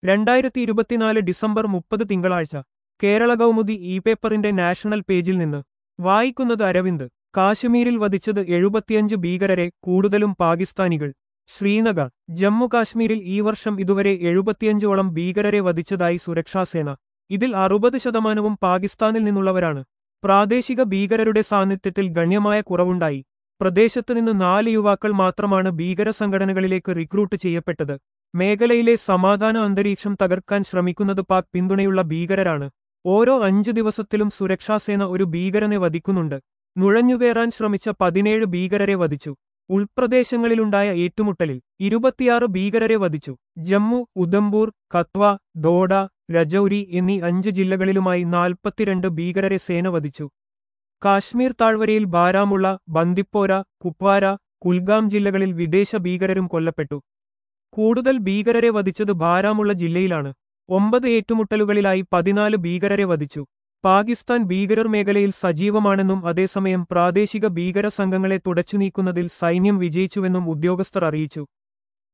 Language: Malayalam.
രണ്ടായിരത്തി ഇരുപത്തിനാല് ഡിസംബർ മുപ്പത് തിങ്കളാഴ്ച കേരള കൗമുദി ഇ പേപ്പറിന്റെ നാഷണൽ പേജിൽ നിന്ന് വായിക്കുന്നത് അരവിന്ദ് കാശ്മീരിൽ വധിച്ചത് എഴുപത്തിയഞ്ച് ഭീകരരെ കൂടുതലും പാകിസ്ഥാനികൾ ശ്രീനഗർ ജമ്മു കാശ്മീരിൽ ഈ വർഷം ഇതുവരെ എഴുപത്തിയഞ്ചോളം ഭീകരരെ വധിച്ചതായി സുരക്ഷാസേന ഇതിൽ അറുപത് ശതമാനവും പാകിസ്ഥാനിൽ നിന്നുള്ളവരാണ് പ്രാദേശിക ഭീകരരുടെ സാന്നിധ്യത്തിൽ ഗണ്യമായ കുറവുണ്ടായി പ്രദേശത്ത് നിന്ന് നാല് യുവാക്കൾ മാത്രമാണ് ഭീകര സംഘടനകളിലേക്ക് റിക്രൂട്ട് ചെയ്യപ്പെട്ടത് മേഖലയിലെ സമാധാന അന്തരീക്ഷം തകർക്കാൻ ശ്രമിക്കുന്നത് പാക് പിന്തുണയുള്ള ഭീകരരാണ് ഓരോ അഞ്ചു ദിവസത്തിലും സുരക്ഷാസേന ഒരു ഭീകരനെ വധിക്കുന്നുണ്ട് നുഴഞ്ഞുകയറാൻ ശ്രമിച്ച പതിനേഴ് ഭീകരരെ വധിച്ചു ഉൾപ്രദേശങ്ങളിലുണ്ടായ ഏറ്റുമുട്ടലിൽ ഇരുപത്തിയാറ് ഭീകരരെ വധിച്ചു ജമ്മു ഉദംപൂർ കത്വ ദോഡ രജൌരി എന്നീ അഞ്ച് ജില്ലകളിലുമായി നാൽപ്പത്തിരണ്ട് ഭീകരരെ സേന വധിച്ചു കാശ്മീർ താഴ്വരയിൽ ബാരാമുള്ള ബന്ദിപ്പോര കുപ്വാര കുൽഗാം ജില്ലകളിൽ വിദേശ ഭീകരരും കൊല്ലപ്പെട്ടു കൂടുതൽ ഭീകരരെ വധിച്ചത് ബാരാമുള്ള ജില്ലയിലാണ് ഒമ്പത് ഏറ്റുമുട്ടലുകളിലായി പതിനാല് ഭീകരരെ വധിച്ചു പാകിസ്ഥാൻ ഭീകരർ മേഖലയിൽ സജീവമാണെന്നും അതേസമയം പ്രാദേശിക ഭീകര സംഘങ്ങളെ തുടച്ചുനീക്കുന്നതിൽ സൈന്യം വിജയിച്ചുവെന്നും ഉദ്യോഗസ്ഥർ അറിയിച്ചു